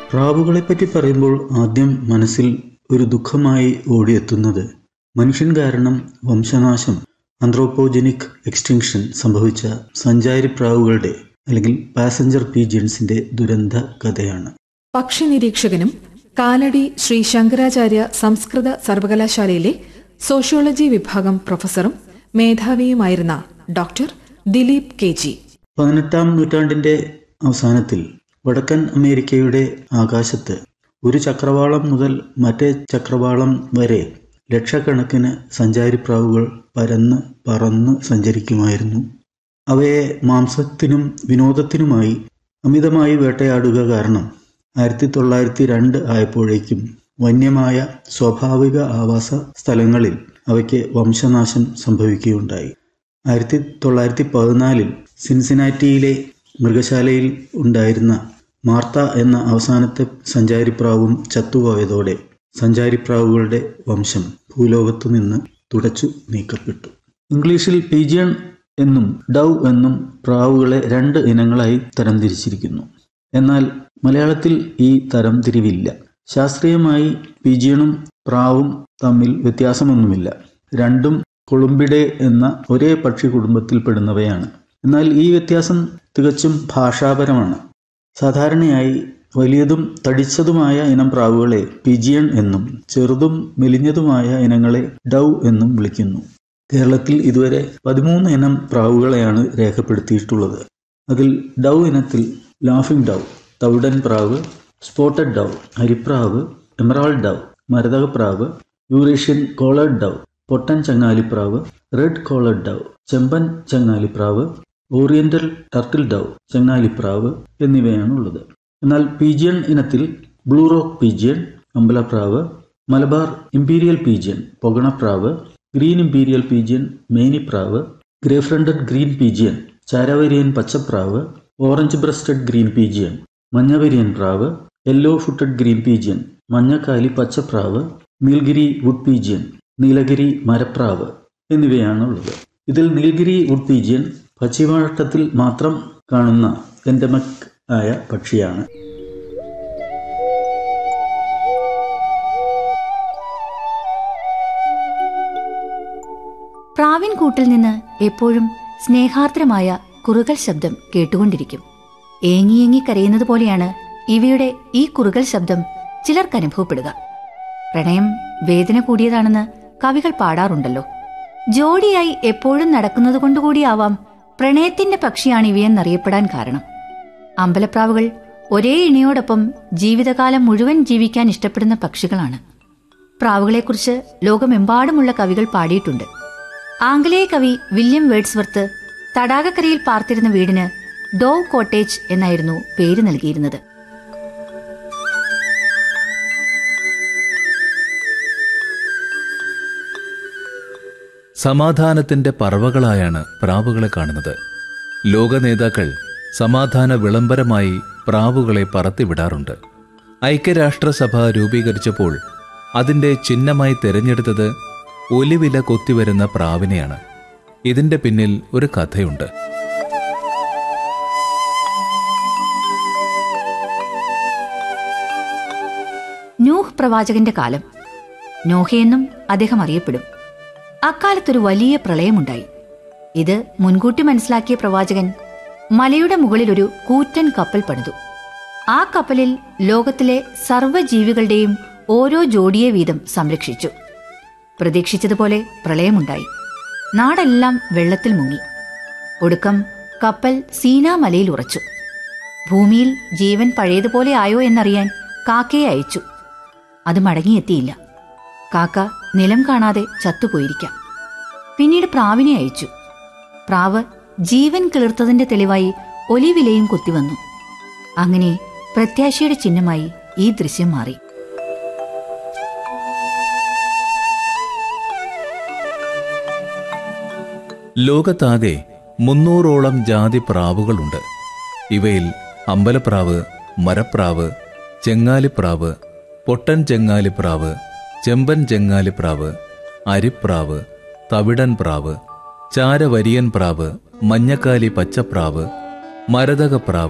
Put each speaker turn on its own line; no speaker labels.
പ്രാവുകളെപ്പറ്റി പറയുമ്പോൾ ആദ്യം മനസ്സിൽ ഒരു ദുഃഖമായി ഓടിയെത്തുന്നത് മനുഷ്യൻ കാരണം വംശനാശം ആന്ത്രോപോജനിക് എക്സ്റ്റിങ്ഷൻ സംഭവിച്ച സഞ്ചാരി പ്രാവുകളുടെ അല്ലെങ്കിൽ പാസഞ്ചർ പീജിയൻസിന്റെ ദുരന്ത കഥയാണ്
പക്ഷി നിരീക്ഷകനും കാലടി ശ്രീ ശങ്കരാചാര്യ സംസ്കൃത സർവകലാശാലയിലെ സോഷ്യോളജി വിഭാഗം പ്രൊഫസറും മേധാവിയുമായിരുന്ന ഡോക്ടർ ദിലീപ് കെ ജി
പതിനെട്ടാം നൂറ്റാണ്ടിന്റെ അവസാനത്തിൽ വടക്കൻ അമേരിക്കയുടെ ആകാശത്ത് ഒരു ചക്രവാളം മുതൽ മറ്റേ ചക്രവാളം വരെ ലക്ഷക്കണക്കിന് സഞ്ചാരിപ്രാവുകൾ പരന്ന് പറന്ന് സഞ്ചരിക്കുമായിരുന്നു അവയെ മാംസത്തിനും വിനോദത്തിനുമായി അമിതമായി വേട്ടയാടുക കാരണം ആയിരത്തി തൊള്ളായിരത്തി രണ്ട് ആയപ്പോഴേക്കും വന്യമായ സ്വാഭാവിക ആവാസ സ്ഥലങ്ങളിൽ അവയ്ക്ക് വംശനാശം സംഭവിക്കുകയുണ്ടായി ആയിരത്തി തൊള്ളായിരത്തി പതിനാലിൽ സിൻസിനാറ്റിയിലെ മൃഗശാലയിൽ ഉണ്ടായിരുന്ന മാർത്ത എന്ന അവസാനത്തെ സഞ്ചാരിപ്രാവും ചത്തുപോയതോടെ സഞ്ചാരിപ്രാവുകളുടെ വംശം ഭൂലോകത്തു നിന്ന് തുടച്ചു നീക്കപ്പെട്ടു ഇംഗ്ലീഷിൽ പീജിയൺ എന്നും ഡവ് എന്നും പ്രാവുകളെ രണ്ട് ഇനങ്ങളായി തരംതിരിച്ചിരിക്കുന്നു എന്നാൽ മലയാളത്തിൽ ഈ തരംതിരിവില്ല ശാസ്ത്രീയമായി പീജിയണും പ്രാവും തമ്മിൽ വ്യത്യാസമൊന്നുമില്ല രണ്ടും കൊളുംബിഡെ എന്ന ഒരേ പക്ഷി കുടുംബത്തിൽപ്പെടുന്നവയാണ് എന്നാൽ ഈ വ്യത്യാസം തികച്ചും ഭാഷാപരമാണ് സാധാരണയായി വലിയതും തടിച്ചതുമായ ഇനം പ്രാവുകളെ പിജിയൺ എന്നും ചെറുതും മെലിഞ്ഞതുമായ ഇനങ്ങളെ ഡവ് എന്നും വിളിക്കുന്നു കേരളത്തിൽ ഇതുവരെ പതിമൂന്ന് ഇനം പ്രാവുകളെയാണ് രേഖപ്പെടുത്തിയിട്ടുള്ളത് അതിൽ ഡവ് ഇനത്തിൽ ലാഫിംഗ് ഡവ് തവിടൻ പ്രാവ് സ്പോട്ടഡ് ഡവ് അരിപ്രാവ് എമറാൾഡ് ഡവ് മരതകപ്രാവ് യൂറേഷ്യൻ കോളേഡ് ഡവ് പൊട്ടൻ ചങ്ങാലിപ്രാവ് റെഡ് കോളേഡ് ഡവ് ചെമ്പൻ ചങ്ങാലിപ്രാവ് ഓറിയന്റൽ ടർട്ടിൽ ഡവ് ചങ്ങാലിപ്രാവ് എന്നിവയാണുള്ളത് എന്നാൽ പീജിയൺ ഇനത്തിൽ ബ്ലൂ റോക്ക് പീജിയൺ അമ്പലപ്രാവ് മലബാർ ഇമ്പീരിയൽ പീജിയൻ പൊഗണപ്രാവ് ഗ്രീൻ ഇമ്പീരിയൽ പീജിയൻ മേനിപ്രാവ് ഗ്രേ ഫ്രണ്ടഡ് ഗ്രീൻ പീജിയൻ ചാരവരിയൻ പച്ചപ്രാവ് ഓറഞ്ച് ബ്രസ്റ്റഡ് ഗ്രീൻ പീജിയൻ മഞ്ഞവരിയൻ പ്രാവ് യെല്ലോ ഫുട്ടഡ് ഗ്രീൻ പീജിയൻ മഞ്ഞക്കാലി പച്ചപ്രാവ് നീൽഗിരി വുഡ് പീജിയൻ നീലഗിരി മരപ്രാവ് എന്നിവയാണ് ഉള്ളത് ഇതിൽ നീൽഗിരി വുഡ് പീജിയൻ പശ്ചിമഘട്ടത്തിൽ മാത്രം കാണുന്ന എൻഡമക് ആയ പക്ഷിയാണ്
പ്രാവിൻ കൂട്ടിൽ നിന്ന് എപ്പോഴും സ്നേഹാർദ്രമായ കുറുകൽ ശബ്ദം കേട്ടുകൊണ്ടിരിക്കും ഏങ്ങിയേങ്ങി കരയുന്നത് പോലെയാണ് ഇവയുടെ ഈ കുറുകൽ ശബ്ദം ചിലർക്ക് അനുഭവപ്പെടുക പ്രണയം വേദന കൂടിയതാണെന്ന് കവികൾ പാടാറുണ്ടല്ലോ ജോഡിയായി എപ്പോഴും നടക്കുന്നത് കൊണ്ടുകൂടിയാവാം പ്രണയത്തിന്റെ പക്ഷിയാണ് ഇവയെന്നറിയപ്പെടാൻ കാരണം അമ്പലപ്രാവുകൾ ഒരേ ഇണയോടൊപ്പം ജീവിതകാലം മുഴുവൻ ജീവിക്കാൻ ഇഷ്ടപ്പെടുന്ന പക്ഷികളാണ് പ്രാവുകളെക്കുറിച്ച് ലോകമെമ്പാടുമുള്ള കവികൾ പാടിയിട്ടുണ്ട് ആംഗലേയ കവി വില്യം വേഡ്സ്വർത്ത് തടാകക്കരയിൽ പാർത്തിരുന്ന വീടിന് ഡോവ് കോട്ടേജ് എന്നായിരുന്നു പേര് നൽകിയിരുന്നത്
സമാധാനത്തിന്റെ പറവകളായാണ് പ്രാവുകളെ കാണുന്നത് ലോക നേതാക്കൾ സമാധാന വിളംബരമായി പ്രാവുകളെ പറത്തിവിടാറുണ്ട് ഐക്യരാഷ്ട്രസഭ രൂപീകരിച്ചപ്പോൾ അതിന്റെ ചിഹ്നമായി തിരഞ്ഞെടുത്തത് ഒലിവില കൊത്തിവരുന്ന പ്രാവിനെയാണ് ഇതിന്റെ പിന്നിൽ ഒരു കഥയുണ്ട്
നൂഹ് പ്രവാചകന്റെ കാലം നോഹയെന്നും അദ്ദേഹം അറിയപ്പെടും അക്കാലത്തൊരു വലിയ പ്രളയമുണ്ടായി ഇത് മുൻകൂട്ടി മനസ്സിലാക്കിയ പ്രവാചകൻ മലയുടെ മുകളിൽ ഒരു കൂറ്റൻ കപ്പൽ പണിതു ആ കപ്പലിൽ ലോകത്തിലെ സർവ്വജീവികളുടെയും ഓരോ ജോഡിയെ വീതം സംരക്ഷിച്ചു പ്രതീക്ഷിച്ചതുപോലെ പ്രളയമുണ്ടായി നാടെല്ലാം വെള്ളത്തിൽ മുങ്ങി ഒടുക്കം കപ്പൽ സീനാ മലയിൽ ഉറച്ചു ഭൂമിയിൽ ജീവൻ പഴയതുപോലെ ആയോ എന്നറിയാൻ കാക്കയെ അയച്ചു അത് മടങ്ങിയെത്തിയില്ല കാക്ക നിലം കാണാതെ ചത്തുപോയിരിക്കാം പിന്നീട് പ്രാവിനെ അയച്ചു പ്രാവ് ജീവൻ കിളിർത്തതിന്റെ തെളിവായി ഒലിവിലയും കുത്തിവന്നു അങ്ങനെ പ്രത്യാശയുടെ ചിഹ്നമായി ഈ ദൃശ്യം മാറി
ലോകത്താകെ മുന്നൂറോളം ജാതി പ്രാവുകളുണ്ട് ഇവയിൽ അമ്പലപ്രാവ് മരപ്രാവ് ചെങ്ങാലിപ്രാവ് പൊട്ടൻ ചെങ്ങാലിപ്രാവ് ചെമ്പൻ ചെങ്ങാലിപ്രാവ് അരിപ്രാവ് തവിടൻ പ്രാവ് ചാരവരിയൻ പ്രാവ് മഞ്ഞക്കാലി പച്ചപ്രാവ് മരതകപ്രാവ്